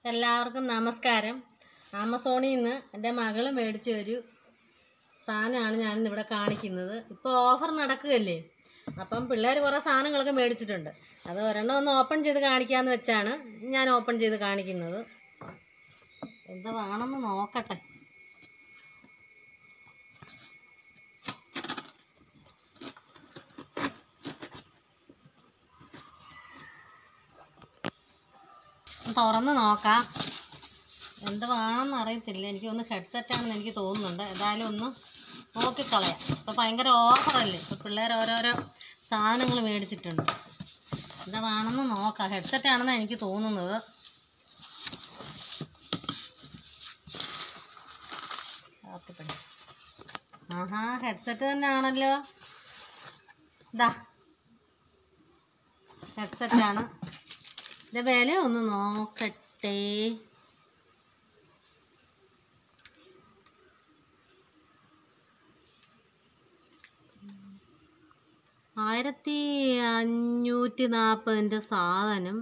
എല്ലാവർക്കും നമസ്കാരം ആമസോണിൽ നിന്ന് എൻ്റെ മകൾ മേടിച്ച ഒരു സാധനമാണ് ഞാനിന്നിവിടെ കാണിക്കുന്നത് ഇപ്പോൾ ഓഫർ നടക്കുകയല്ലേ അപ്പം പിള്ളേർ കുറേ സാധനങ്ങളൊക്കെ മേടിച്ചിട്ടുണ്ട് അത് ഒരെണ്ണം ഒന്ന് ഓപ്പൺ ചെയ്ത് കാണിക്കാമെന്ന് വെച്ചാണ് ഞാൻ ഓപ്പൺ ചെയ്ത് കാണിക്കുന്നത് എന്താ വേണമെന്ന് നോക്കട്ടെ തുറന്ന് നോക്കാം എന്ത് വേണമെന്ന് അറിയത്തില്ല എനിക്ക് ഒന്ന് ഹെഡ്സെറ്റാണെന്ന് എനിക്ക് തോന്നുന്നുണ്ട് ഏതായാലും ഒന്ന് നോക്കിക്കളയാം ഇപ്പോൾ ഭയങ്കര ഓഫറല്ലേ ഇപ്പോൾ പിള്ളേർ ഓരോരോ സാധനങ്ങൾ മേടിച്ചിട്ടുണ്ട് എന്താ വേണമെന്ന് നോക്കാം ഹെഡ്സെറ്റ് ആണെന്നാണ് എനിക്ക് തോന്നുന്നത് കാത്തിപ്പണി. ആഹാ ഹെഡ്സെറ്റ് തന്നെ ആണല്ലോ ഇതാ ഹെഡ്സെറ്റാണ് ഇതിൻ്റെ വില ഒന്ന് നോക്കട്ടെ ആയിരത്തി അഞ്ഞൂറ്റി നാൽപ്പതിൻ്റെ സാധനം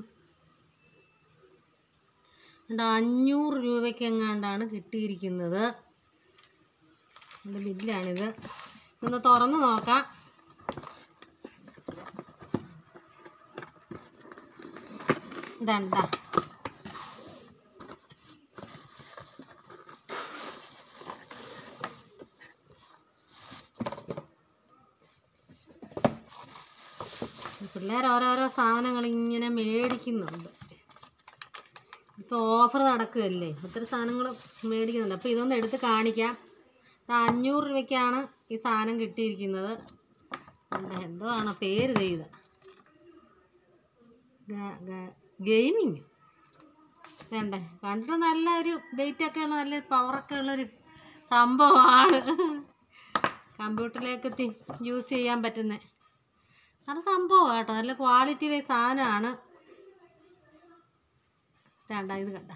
ഉണ്ട് അഞ്ഞൂറ് രൂപയ്ക്ക് എങ്ങാണ്ടാണ് കിട്ടിയിരിക്കുന്നത് എൻ്റെ ബില്ലാണിത് ഒന്ന് തുറന്ന് നോക്കാം ഇതണ്ട പിള്ളേർ ഓരോരോ സാധനങ്ങൾ ഇങ്ങനെ മേടിക്കുന്നുണ്ട് ഇപ്പോൾ ഓഫർ നടക്കുകയല്ലേ ഒത്തിരി സാധനങ്ങൾ മേടിക്കുന്നുണ്ട് അപ്പോൾ ഇതൊന്ന് എടുത്ത് കാണിക്കാം ഇത് അഞ്ഞൂറ് രൂപയ്ക്കാണ് ഈ സാധനം കിട്ടിയിരിക്കുന്നത് എന്താ എന്തോ ആണോ പേര് ചെയ്ത ഗെയിമിങ് വേണ്ടേ കണ്ടിട്ട് നല്ല ഒരു വെയിറ്റൊക്കെ ഉള്ള നല്ല പവറൊക്കെ ഉള്ളൊരു സംഭവമാണ് കമ്പ്യൂട്ടറിലേക്ക് എത്തി യൂസ് ചെയ്യാൻ പറ്റുന്നത് നല്ല സംഭവമാണ് കേട്ടോ നല്ല ക്വാളിറ്റി വൈസ് സാധനമാണ് വേണ്ട ഇത് കണ്ട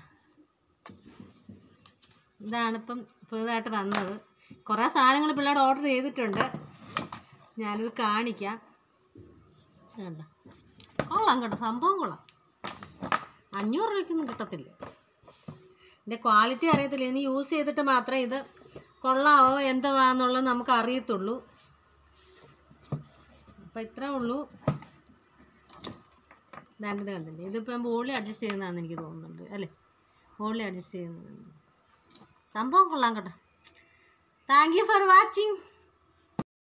ഇതാണിപ്പം പുതുതായിട്ട് വന്നത് കുറേ സാധനങ്ങൾ പിള്ളേർ ഓർഡർ ചെയ്തിട്ടുണ്ട് ഞാനിത് കാണിക്കാം ഇത് കണ്ട കൊള്ളാം കേട്ടോ സംഭവം കൊള്ളാം അഞ്ഞൂറ് രൂപയ്ക്കൊന്നും കിട്ടത്തില്ല ഇതിൻ്റെ ക്വാളിറ്റി അറിയത്തില്ല ഇനി യൂസ് ചെയ്തിട്ട് മാത്രമേ ഇത് കൊള്ളാവോ എന്തുവാന്നുള്ളത് നമുക്ക് അറിയത്തുള്ളൂ അപ്പം ഇത്രേ ഉള്ളൂ ദാണ്ടത് കണ്ടില്ലേ ഇതിപ്പം ബോളിൽ അഡ്ജസ്റ്റ് ചെയ്യുന്നതാണെന്ന് എനിക്ക് തോന്നുന്നുണ്ട് അല്ലേ ബോളിൽ അഡ്ജസ്റ്റ് ചെയ്യുന്നത് സംഭവം കൊള്ളാം കേട്ടോ താങ്ക് യു ഫോർ വാച്ചിങ്